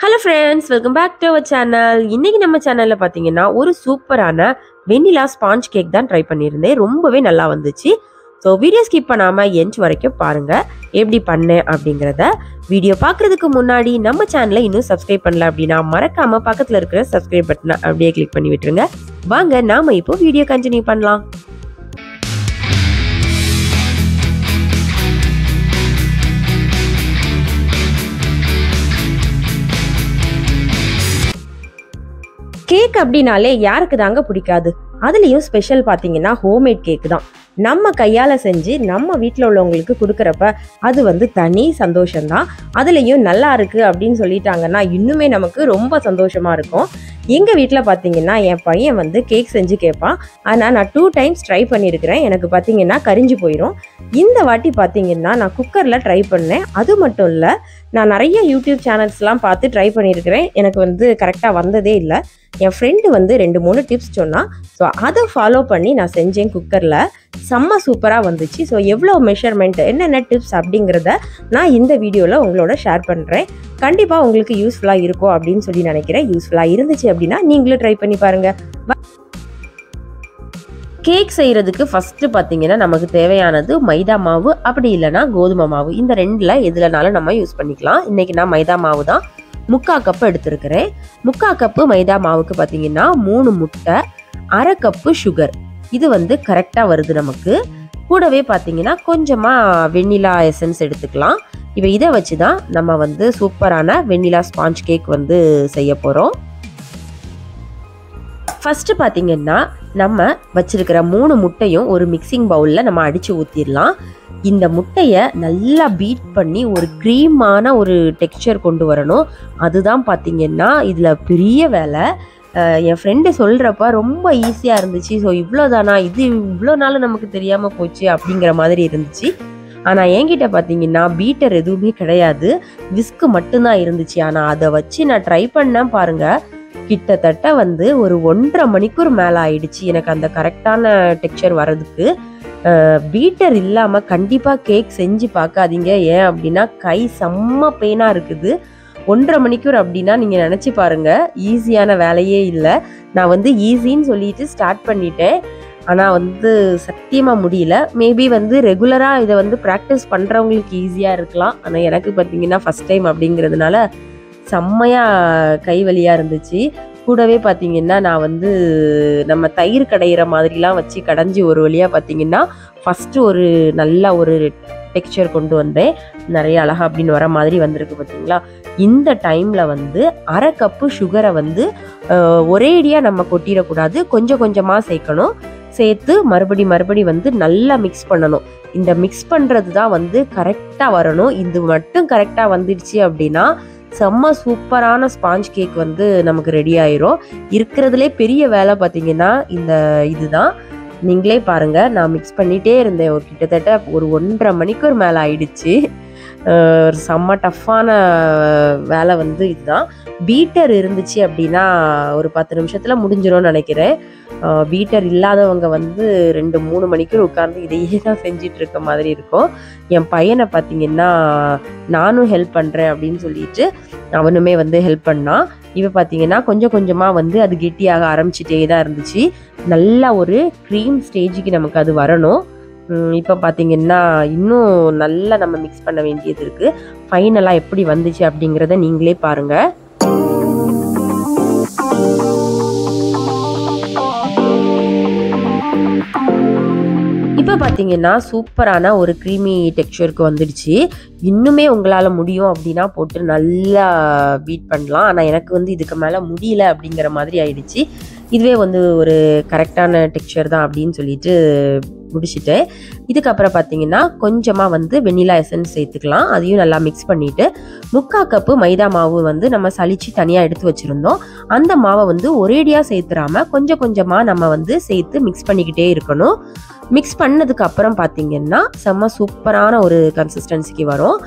Hello friends welcome back to our channel இன்னைக்கு நம்ம சேனலில் பார்த்தீங்கன்னா ஒரு சூப்பரான வெண்ணிலா ஸ்பாஞ்ச் கேக் தான் ட்ரை பண்ணியிருந்தேன் ரொம்பவே நல்லா வந்துச்சு ஸோ வீடியோ ஸ்கிப் பண்ணாமல் எஞ்ச் வரைக்கும் பாருங்கள் எப்படி பண்ணேன் அப்படிங்கிறத வீடியோ பார்க்குறதுக்கு முன்னாடி நம்ம சேனலை இன்னும் சப்ஸ்கிரைப் பண்ணல அப்படின்னா மறக்காமல் பக்கத்தில் இருக்கிற சப்ஸ்கிரைப் பட்டனை அப்படியே கிளிக் பண்ணி விட்டுருங்க வாங்க நாம இப்போ வீடியோ கண்டினியூ பண்ணலாம் கேக் அப்படின்னாலே யாருக்கு தாங்க பிடிக்காது அதுலேயும் ஸ்பெஷல் பார்த்தீங்கன்னா ஹோம்மேட் கேக் தான் நம்ம கையால் செஞ்சு நம்ம வீட்டில் உள்ளவங்களுக்கு கொடுக்குறப்ப அது வந்து தனி சந்தோஷம்தான் அதுலேயும் நல்லா இருக்குது அப்படின்னு சொல்லிட்டாங்கன்னா இன்னுமே நமக்கு ரொம்ப சந்தோஷமாக இருக்கும் எங்கள் வீட்டில் பார்த்தீங்கன்னா என் பையன் வந்து கேக் செஞ்சு கேட்பான் ஆனால் நான் டூ டைம்ஸ் ட்ரை பண்ணியிருக்கிறேன் எனக்கு பார்த்தீங்கன்னா கரிஞ்சு போயிடும் இந்த வாட்டி பார்த்தீங்கன்னா நான் குக்கரில் ட்ரை பண்ணேன் அது மட்டும் இல்லை நான் நிறைய யூடியூப் சேனல்ஸ்லாம் பார்த்து ட்ரை பண்ணியிருக்கிறேன் எனக்கு வந்து கரெக்டாக வந்ததே இல்லை என் ஃப்ரெண்டு வந்து ரெண்டு மூணு டிப்ஸ் சொன்னான் ஸோ அதை ஃபாலோ பண்ணி நான் செஞ்சேன் குக்கரில் செம்ம சூப்பராக வந்துச்சு ஸோ எவ்வளோ மெஷர்மெண்ட் என்னென்ன டிப்ஸ் அப்படிங்கிறத நான் இந்த வீடியோவில் உங்களோட ஷேர் பண்ணுறேன் கண்டிப்பாக உங்களுக்கு யூஸ்ஃபுல்லாக இருக்கும் அப்படின்னு சொல்லி நினைக்கிறேன் யூஸ்ஃபுல்லாக இருந்துச்சு அப்படின்னா நீங்களும் ட்ரை பண்ணி பாருங்கள் கேக் செய்கிறதுக்கு ஃபஸ்ட்டு பார்த்தீங்கன்னா நமக்கு தேவையானது மைதா மாவு அப்படி இல்லைன்னா கோதுமை மாவு இந்த ரெண்டில் எதுலனாலும் நம்ம யூஸ் பண்ணிக்கலாம் இன்றைக்கி நான் மைதா மாவு தான் முக்கா கப்பு எடுத்திருக்கிறேன் முக்கா கப்பு மைதா மாவுக்கு பார்த்தீங்கன்னா மூணு முட்டை அரை கப்பு சுகர் இது வந்து கரெக்டாக வருது நமக்கு கூடவே பார்த்தீங்கன்னா கொஞ்சமாக வெண்ணிலா எசன்ஸ் எடுத்துக்கலாம் இப்போ இதை வச்சு தான் நம்ம வந்து சூப்பரான வெண்ணிலா ஸ்பாஞ்ச் கேக் வந்து செய்ய போகிறோம் ஃபஸ்ட்டு பார்த்தீங்கன்னா நம்ம வச்சிருக்கிற மூணு முட்டையும் ஒரு மிக்சிங் பவுலில் நம்ம அடித்து ஊற்றிடலாம் இந்த முட்டையை நல்லா பீட் பண்ணி ஒரு க்ரீமான ஒரு டெக்ஸ்சர் கொண்டு வரணும் அதுதான் பார்த்தீங்கன்னா இதில் பெரிய வேலை என் ஃப்ரெண்டு சொல்கிறப்ப ரொம்ப ஈஸியாக இருந்துச்சு ஸோ இவ்வளோதானா இது இவ்வளோ நாள் நமக்கு தெரியாமல் போச்சு அப்படிங்கிற மாதிரி இருந்துச்சு ஆனால் என்கிட்ட பார்த்தீங்கன்னா பீட்டர் எதுவுமே கிடையாது விஸ்க்கு மட்டும்தான் இருந்துச்சு ஆனால் அதை வச்சு நான் ட்ரை பண்ணேன் பாருங்கள் கிட்டத்தட்ட வந்து ஒரு ஒன்றரை மணிக்கூர் மேலே ஆயிடுச்சு எனக்கு அந்த கரெக்டான டெக்ஸ்சர் வர்றதுக்கு பீட்டர் இல்லாமல் கண்டிப்பாக கேக் செஞ்சு பார்க்காதீங்க ஏன் அப்படின்னா கை செம்ம பெயினாக இருக்குது ஒன்றரை மணிக்கூர் அப்படின்னா நீங்கள் நினச்சி பாருங்கள் ஈஸியான வேலையே இல்லை நான் வந்து ஈஸின்னு சொல்லிட்டு ஸ்டார்ட் பண்ணிட்டேன் ஆனால் வந்து சத்தியமாக முடியல மேபி வந்து ரெகுலராக இதை வந்து ப்ராக்டிஸ் பண்ணுறவங்களுக்கு ஈஸியாக இருக்கலாம் ஆனால் எனக்கு பார்த்தீங்கன்னா ஃபஸ்ட் டைம் அப்படிங்கிறதுனால செம்மையாக கை வலியாக இருந்துச்சு கூடவே பார்த்தீங்கன்னா நான் வந்து நம்ம தயிர் கடையிற மாதிரிலாம் வச்சு கடைஞ்சி ஒரு வழியாக பார்த்தீங்கன்னா ஃபஸ்ட்டு ஒரு நல்ல ஒரு டெக்ஸ்சர் கொண்டு வந்தேன் நிறைய அழகா அப்படின்னு வர மாதிரி வந்திருக்கு பார்த்தீங்களா இந்த டைமில் வந்து அரை கப்பு சுகரை வந்து ஒரேடியாக நம்ம கொட்டிடக்கூடாது கொஞ்சம் கொஞ்சமாக சேர்க்கணும் சேர்த்து மறுபடி மறுபடி வந்து நல்லா மிக்ஸ் பண்ணணும் இந்த மிக்ஸ் பண்ணுறது தான் வந்து கரெக்டாக வரணும் இது மட்டும் கரெக்டாக வந்துடுச்சு அப்படின்னா செம்ம சூப்பரான ஸ்பாஞ்ச் கேக் வந்து நமக்கு ரெடி ஆயிரும் இருக்கிறதுலே பெரிய வேலை பார்த்தீங்கன்னா இந்த இதுதான் நீங்களே பாருங்க நான் மிக்ஸ் பண்ணிகிட்டே இருந்தேன் ஒரு கிட்டத்தட்ட ஒரு ஒன்றரை மணிக்கு ஒரு மேலே ஆயிடுச்சு செம்ம டஃப்பான வேலை வந்து இதுதான் பீட்டர் இருந்துச்சு அப்படின்னா ஒரு பத்து நிமிஷத்தில் முடிஞ்சிடும்னு நினைக்கிறேன் பீட்டர் இல்லாதவங்க வந்து ரெண்டு மூணு மணிக்கு உட்காந்து இதையே தான் செஞ்சிட்டு இருக்க மாதிரி இருக்கும் என் பையனை பார்த்தீங்கன்னா நானும் ஹெல்ப் பண்ணுறேன் அப்படின்னு சொல்லிட்டு அவனுமே வந்து ஹெல்ப் பண்ணான் இவ பார்த்தீங்கன்னா கொஞ்சம் கொஞ்சமாக வந்து அது கெட்டியாக ஆரம்பிச்சிட்டே தான் இருந்துச்சு நல்லா ஒரு க்ரீம் ஸ்டேஜுக்கு நமக்கு அது வரணும் இப்போ பார்த்தீங்கன்னா இன்னும் நல்லா நம்ம மிக்ஸ் பண்ண வேண்டியது இருக்குது ஃபைனலாக எப்படி வந்துச்சு அப்படிங்கிறத நீங்களே பாருங்கள் இப்போ பார்த்தீங்கன்னா சூப்பரான ஒரு க்ரீமி டெக்ஸ்சருக்கு வந்துடுச்சு இன்னுமே உங்களால் முடியும் அப்படின்னா போட்டு நல்லா பீட் பண்ணலாம் ஆனால் எனக்கு வந்து இதுக்கு மேலே முடியல அப்படிங்கிற மாதிரி ஆயிடுச்சு இதுவே வந்து ஒரு கரெக்டான டெக்ஸ்சர் தான் அப்படின்னு சொல்லிட்டு முடிச்சுட்டு இதுக்கப்புறம் பார்த்தீங்கன்னா கொஞ்சமாக வந்து வெண்ணிலா எசன்ஸ் சேர்த்துக்கலாம் அதையும் நல்லா மிக்ஸ் பண்ணிவிட்டு முக்கா கப்பு மைதா மாவு வந்து நம்ம சளிச்சு தனியாக எடுத்து வச்சுருந்தோம் அந்த மாவை வந்து ஒரேடியாக சேர்த்துறாம கொஞ்சம் கொஞ்சமாக நம்ம வந்து சேர்த்து மிக்ஸ் பண்ணிக்கிட்டே இருக்கணும் மிக்ஸ் பண்ணதுக்கு அப்புறம் பார்த்தீங்கன்னா செம்ம சூப்பரான ஒரு கன்சிஸ்டன்சிக்கு வரும்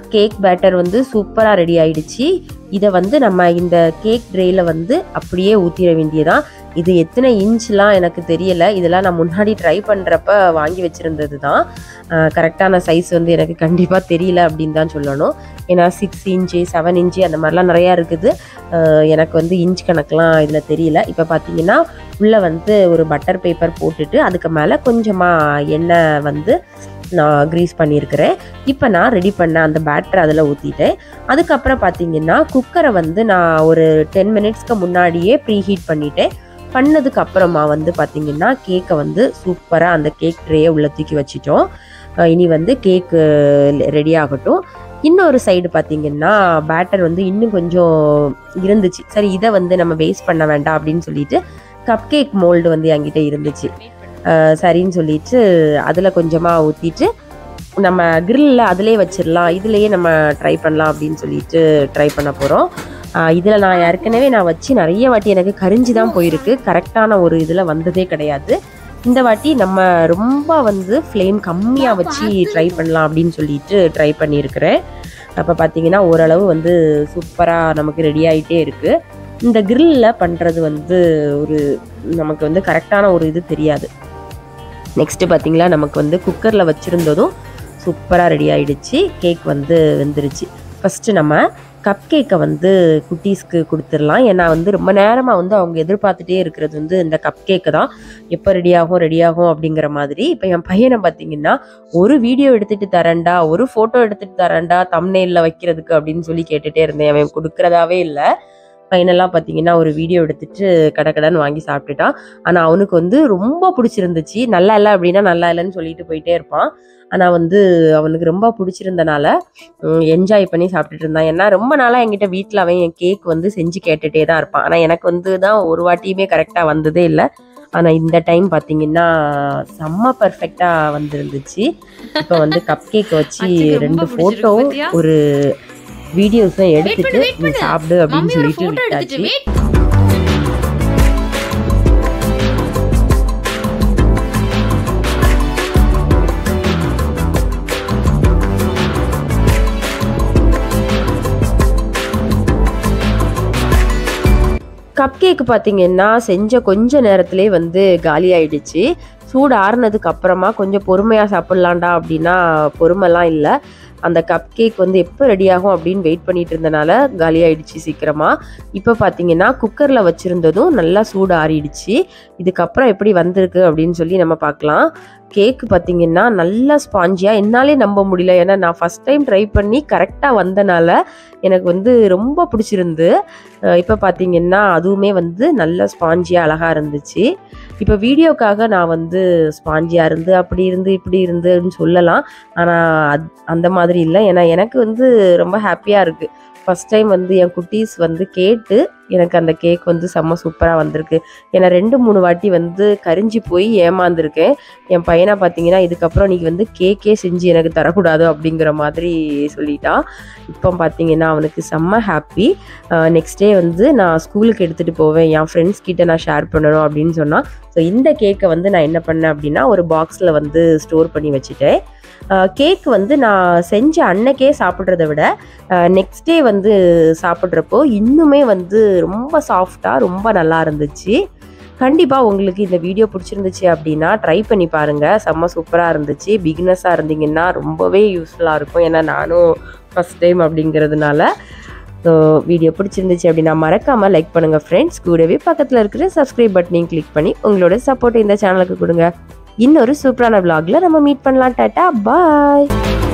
கேக் பேட்டர் வந்து சூப்பராக ரெடி ஆயிடுச்சு இதை வந்து நம்ம இந்த கேக் ட்ரேயில் வந்து அப்படியே ஊற்றிட வேண்டியதான் இது எத்தனை இன்ச்லாம் எனக்கு தெரியல இதெல்லாம் நான் முன்னாடி ட்ரை பண்ணுறப்ப வாங்கி வச்சுருந்தது தான் கரெக்டான சைஸ் வந்து எனக்கு கண்டிப்பாக தெரியல அப்படின்னு தான் சொல்லணும் ஏன்னா சிக்ஸ் இன்ச்சு செவன் இன்ச்சு அந்த மாதிரிலாம் நிறையா இருக்குது அஹ் எனக்கு வந்து இன்ச் கணக்கெலாம் இதில் தெரியல இப்போ பார்த்தீங்கன்னா உள்ளே வந்து ஒரு பட்டர் பேப்பர் போட்டுட்டு அதுக்கு மேலே கொஞ்சமாக எண்ணெய் வந்து நான் க்ரீஸ் பண்ணியிருக்கிறேன் இப்போ நான் ரெடி பண்ண அந்த பேட்டரை அதில் ஊற்றிட்டேன் அதுக்கப்புறம் பார்த்தீங்கன்னா குக்கரை வந்து நான் ஒரு டென் மினிட்ஸ்க்கு முன்னாடியே ப்ரீ ஹீட் பண்ணிட்டேன் பண்ணதுக்கு அப்புறமா வந்து பார்த்தீங்கன்னா கேக்கை வந்து சூப்பராக அந்த கேக் ட்ரேயை உள்ள தூக்கி வச்சிட்டோம் அஹ் இனி வந்து கேக்கு ரெடி ஆகட்டும் இன்னொரு சைடு பார்த்தீங்கன்னா பேட்டர் வந்து இன்னும் கொஞ்சம் இருந்துச்சு சரி இதை வந்து நம்ம வேஸ்ட் பண்ண வேண்டாம் அப்படின்னு சொல்லிட்டு கப் கேக் மோல்டு வந்து என்கிட்ட இருந்துச்சு அஹ் சரின்னு சொல்லிட்டு அதில் கொஞ்சமாக ஊற்றிட்டு நம்ம கிரில்ல அதிலே வச்சிடலாம் இதுலேயே நம்ம ட்ரை பண்ணலாம் அப்படின்னு சொல்லிட்டு ட்ரை பண்ண போகிறோம் இதில் நான் ஏற்கனவே நான் வச்சு நிறைய வாட்டி எனக்கு கரிஞ்சு தான் போயிருக்கு கரெக்டான ஒரு இதில் வந்ததே கிடையாது இந்த வாட்டி நம்ம ரொம்ப வந்து ஃப்ளேம் கம்மியாக வச்சு ட்ரை பண்ணலாம் அப்படின்னு சொல்லிட்டு ட்ரை பண்ணியிருக்கிறேன் அப்போ பார்த்தீங்கன்னா ஓரளவு வந்து சூப்பராக நமக்கு ரெடி ஆகிட்டே இருக்குது இந்த கிரில்லில் பண்ணுறது வந்து ஒரு நமக்கு வந்து கரெக்டான ஒரு இது தெரியாது நெக்ஸ்ட்டு பார்த்தீங்களா நமக்கு வந்து குக்கரில் வச்சுருந்ததும் சூப்பராக ரெடி ஆயிடுச்சு கேக் வந்து வெந்துருச்சு ஃபஸ்ட்டு நம்ம கப் கேக்கை வந்து குட்டீஸ்க்கு கொடுத்துடலாம் ஏன்னா வந்து ரொம்ப நேரமாக வந்து அவங்க எதிர்பார்த்துட்டே இருக்கிறது வந்து இந்த கப் கேக்கு தான் எப்போ ரெடி ஆகும் ரெடி ஆகும் அப்படிங்கிற மாதிரி இப்போ என் பையனை பார்த்தீங்கன்னா ஒரு வீடியோ எடுத்துட்டு தரேன்டா ஒரு ஃபோட்டோ எடுத்துட்டு தரேன்டா தம்னெயிலில் வைக்கிறதுக்கு அப்படின்னு சொல்லி கேட்டுட்டே இருந்தேன் அவன் கொடுக்குறதாவே இல்லை ஃபைனலாக பார்த்தீங்கன்னா ஒரு வீடியோ எடுத்துட்டு கடகடன்னு வாங்கி சாப்பிட்டுட்டான் ஆனால் அவனுக்கு வந்து ரொம்ப பிடிச்சிருந்துச்சு நல்லா இல்லை அப்படின்னா நல்லா இல்லைன்னு சொல்லிட்டு போயிட்டே இருப்பான் ஆனால் வந்து அவனுக்கு ரொம்ப பிடிச்சிருந்தனால என்ஜாய் பண்ணி சாப்பிட்டுட்டு இருந்தான் ஏன்னா ரொம்ப நாளாக என்கிட்ட வீட்டில் அவன் என் கேக் வந்து செஞ்சு கேட்டுகிட்டே தான் இருப்பான் ஆனால் எனக்கு வந்து தான் ஒரு வாட்டியுமே கரெக்டாக வந்ததே இல்லை ஆனால் இந்த டைம் பார்த்தீங்கன்னா செம்ம பர்ஃபெக்டாக வந்துருந்துச்சு இப்போ வந்து கப் கேக் வச்சு அச்சுக்கு ரொம்ப ரெண்டு பிடிச்சிருக்கு ஃபோட்டோவும் பாத்தியா? ஒரு வீடியோஸும் எடுத்துட்டு பண்ணு, wait நீ பண்ணு. சாப்பிடு அப்படின்னு மம்மி ஒரு சொல்லிட்டு போட்டோ விட்டாச்சு எடுத்துட்டு wait கப் கேக் பார்த்தீங்கன்னா செஞ்ச கொஞ்ச நேரத்திலே வந்து காலி ஆயிடுச்சு சூடு ஆறுனதுக்கு அப்புறமா கொஞ்சம் பொறுமையாக சாப்பிட்லாம்டா அப்படின்னா பொறுமைலாம் இல்லை அந்த கப் கேக் வந்து எப்போ ரெடி ஆகும் அப்படின்னு வெயிட் பண்ணிட்டு இருந்தனால காலி ஆயிடுச்சு சீக்கிரமாக இப்போ பார்த்தீங்கன்னா குக்கரில் வச்சுருந்ததும் நல்லா சூடு ஆறிடுச்சு இதுக்கப்புறம் எப்படி வந்திருக்கு அப்படின்னு சொல்லி நம்ம பார்க்கலாம் கேக்கு பார்த்தீங்கன்னா நல்லா ஸ்பாஞ்சியாக என்னாலே நம்ப முடியல ஏன்னா நான் ஃபஸ்ட் டைம் ட்ரை பண்ணி கரெக்டாக வந்தனால எனக்கு வந்து ரொம்ப பிடிச்சிருந்து இப்போ பார்த்தீங்கன்னா அதுவுமே வந்து நல்ல ஸ்பாஞ்சியாக அழகாக இருந்துச்சு இப்போ வீடியோக்காக நான் வந்து ஸ்பாஞ்சியாக இருந்து அப்படி இருந்து இப்படி இருந்துன்னு சொல்லலாம் ஆனால் அந்த மாதிரி இல்லை ஏன்னா எனக்கு வந்து ரொம்ப ஹாப்பியாக இருக்குது ஃபஸ்ட் டைம் வந்து என் குட்டீஸ் வந்து கேட்டு எனக்கு அந்த கேக் வந்து செம்ம சூப்பராக வந்திருக்கு ஏன்னா ரெண்டு மூணு வாட்டி வந்து கரிஞ்சு போய் ஏமாந்துருக்கேன் என் பையனை பார்த்தீங்கன்னா இதுக்கப்புறம் நீ வந்து கேக்கே செஞ்சு எனக்கு தரக்கூடாது அப்படிங்கிற மாதிரி சொல்லிட்டான் இப்போ பார்த்தீங்கன்னா அவனுக்கு செம்ம ஹாப்பி நெக்ஸ்ட் டே வந்து நான் ஸ்கூலுக்கு எடுத்துகிட்டு போவேன் என் ஃப்ரெண்ட்ஸ் கிட்ட நான் ஷேர் பண்ணணும் அப்படின்னு சொன்னால் ஸோ இந்த கேக்கை வந்து நான் என்ன பண்ணேன் அப்படின்னா ஒரு பாக்ஸில் வந்து ஸ்டோர் பண்ணி வச்சுட்டேன் கேக் வந்து நான் செஞ்ச அன்னைக்கே சாப்பிட்றத விட நெக்ஸ்ட் டே வந்து சாப்பிட்றப்போ இன்னுமே வந்து ரொம்ப சாஃப்டாக ரொம்ப நல்லா இருந்துச்சு கண்டிப்பாக உங்களுக்கு இந்த வீடியோ பிடிச்சிருந்துச்சு அப்படின்னா ட்ரை பண்ணி பாருங்கள் செம்ம சூப்பராக இருந்துச்சு பிகினஸாக இருந்தீங்கன்னா ரொம்பவே யூஸ்ஃபுல்லாக இருக்கும் ஏன்னா நானும் ஃபஸ்ட் டைம் அப்படிங்கிறதுனால ஸோ வீடியோ பிடிச்சிருந்துச்சு அப்படின்னா மறக்காமல் லைக் பண்ணுங்கள் ஃப்ரெண்ட்ஸ் கூடவே பக்கத்தில் இருக்கிற சப்ஸ்கிரைப் பட்டனையும் கிளிக் பண்ணி உங்களோட சப்போர்ட் இந்த சேனலுக்கு கொடுங்க இன்னொரு சூப்பரான vlogல நம்ம மீட் பண்ணலாம் டாட்டா பாய்